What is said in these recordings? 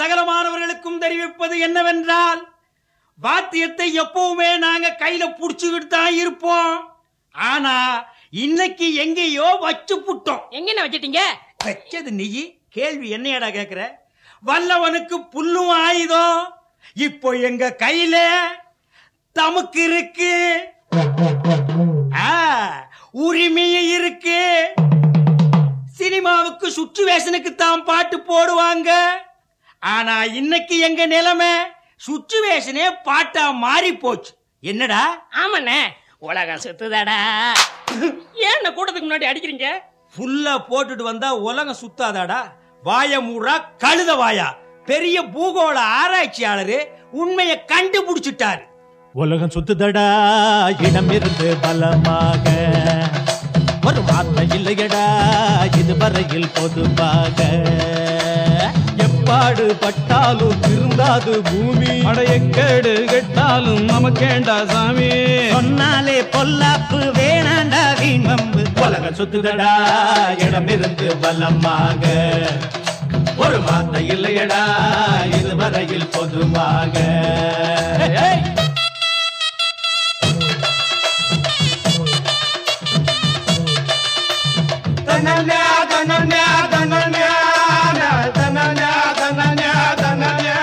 சகலமானவர்களுக்கும் தெரிவிப்பது என்னவென்றால் வாத்தியத்தை எப்பவுமே நாங்க கையில புடிச்சுக்கிட்டு தான் இருப்போம் ஆனா இன்னைக்கு எங்கேயோ வச்சு புட்டோம் எங்க வச்சிட்டீங்க வச்சது நீ கேள்வி என்னையடா கேக்குற வல்லவனுக்கு புல்லும் ஆயுதம் இப்போ எங்க கையில தமக்கு இருக்கு ஆ, உரிமையும் இருக்கு சினிமாவுக்கு சுச்சுவேஷனுக்கு தான் பாட்டு போடுவாங்க ஆனா இன்னைக்கு எங்க நிலைமை சுச்சுவேஷனே பாட்டா மாறி போச்சு என்னடா ஆமாண்ணே உலகம் சுத்துதாடா ஏன் என்ன கூட்டத்துக்கு முன்னாடி அடிக்கிறீங்க ஃபுல்லா போட்டுட்டு வந்தா உலகம் சுத்தாதாடா வாய மூடா கழுத வாயா பெரிய பூகோள ஆராய்ச்சியாளரு உண்மையை கண்டுபிடிச்சிட்டாரு உலகம் சுத்துதடா இடம் இருந்து பலமாக ஒரு வார்த்தை இல்லையடா இதுவரையில் பொதுவாக எப்பாடு பட்டாலும் திருந்தாது பூமி அடையக்கேடு கெட்டாலும் நமக்கேண்டா சாமி சொன்னாலே பொல்லாப்பு வேணாண்டா வீண் வம்பு உலகம் சுத்துதடா இடம் இருந்து பலமாக ஒரு வார்த்தை இல்லையடா இதுவரையில் பொதுவாக ஏய்! தனன்யா தனன்யா தனன்யா தனன்யா தனன்யா தனன்யா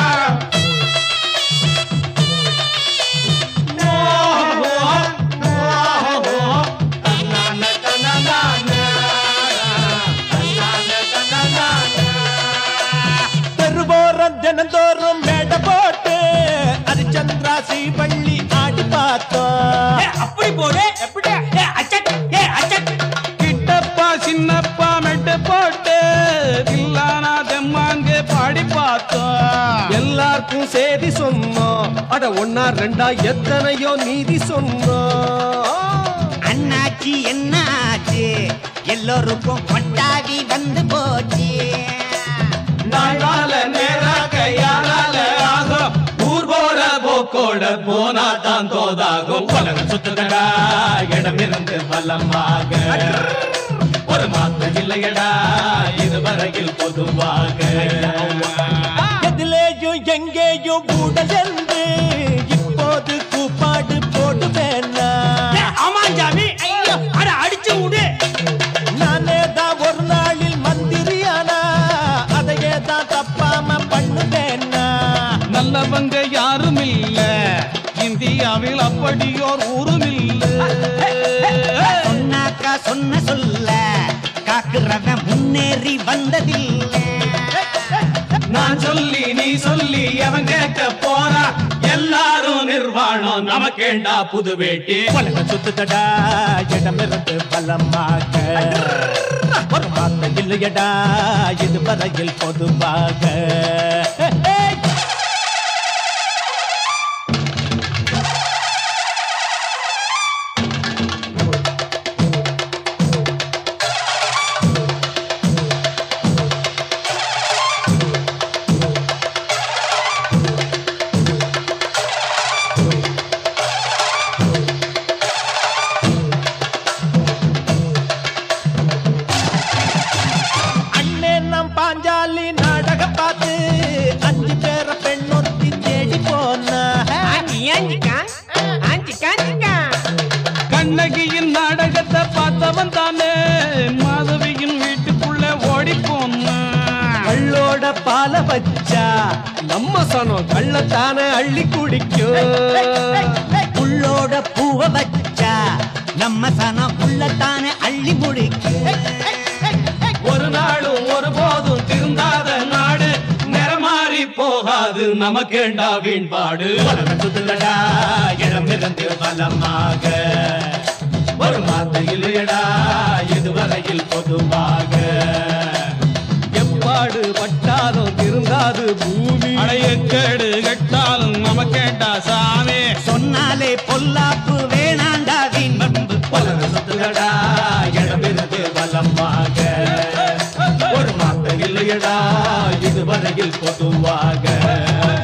தெருவோரம் தினந்தோறும் மேடை போட்டு அது சந்திராசி பள்ளி ஆடி பார்த்தோம் ஏ, அப்படி போடு எப்படி ஏ, அச்சட், ஏ, அச்சட். கிட்டப்பா சின்னப்பா மெட்டு போட்டு தில்லானா தெம்மாங்கே பாடி பார்த்தோம் எல்லாருக்கும் செய்தி சொன்னோம் அட ஒன்னா ரெண்டா எத்தனையோ நீதி சொன்னோம் அண்ணாச்சி என்ன ஆச்சு எல்லோருக்கும் கொட்டாவி வந்து போச்சு நாளால நேரா கையாளால ஆகும் ஊர் போற போக்கோட போனா தான் தோதாகும் உலகம் சுத்துதடா இடம் இருந்து பலமாக ஒரு மாத்திரம் இல்லையடா இதுவரையில் பொதுவாக எதிலேயும் எங்கேயும் கூட சென்று இப்போது கூப்பாடு போட்டு வேணா ஏ, ஆமா சாமி ஐயோ, அட அடிச்சு விடு நானே தான் ஒரு நாளில் மந்திரியானா அதையே தான் தப்பாம பண்ணுவேன்னா நல்லவங்க யாரும் இல்ல இந்தியாவில் அப்படியோர் ஊரும் இல்ல சொன்னாக்கா சொன்ன சொல்ல காக்குறவன் முன்னேறி வந்ததில்லை நான் சொல்லி நீ சொல்லி அவன் கேட்க போறா எல்லாரும் நிர்வாணம் நமக்கேண்டா புது வேட்டி உலகம் சுத்துதடா இடமிருந்து பலமாக ஒரு வார்த்தை இல்லையடா இதுவரையில் பொதுவாக அண்ணே நம் பாஞ்சாலி நாடகம் பார்த்து அஞ்சு பேர பெண்ணொருத்தி தேடி போனா கண்ணகியின் நாடகத்தை பார்த்தவன் தானே மாதவியின் வீட்டுக்குள்ள ஓடி போனான் கள்ளோட பால வச்சா நம்ம சனம் கள்ளத்தானே அள்ளி குடிக்கும் புள்ளோட பூவ வச்சா நம்ம சனம் புள்ளத்தானே அள்ளி முடிக்கும் ஒரு நாளும் ஒரு போதும் திருந்தாத நாடு நிறமாறி போகாது நமக்கேண்டா வீண்பாடு உலகம் சுத்துதடா இடமிருந்து பலமாக ஒரு வார்த்தை இல்லையடா இதுவரையில் பொதுவாக எப்பாடு பட்டாலும் திருந்தாது பூமி அடையக்கேடு கெட்டாலும் நமக்கேண்டா சாமி சொன்னாலே பொல்லாப்பு வேணாண்டா வீண் வம்பு உலகம் சுத்துதடா இடமிருந்து பலமாக ஒரு வார்த்தை இல்லையடா இதுவரையில் பொதுவாக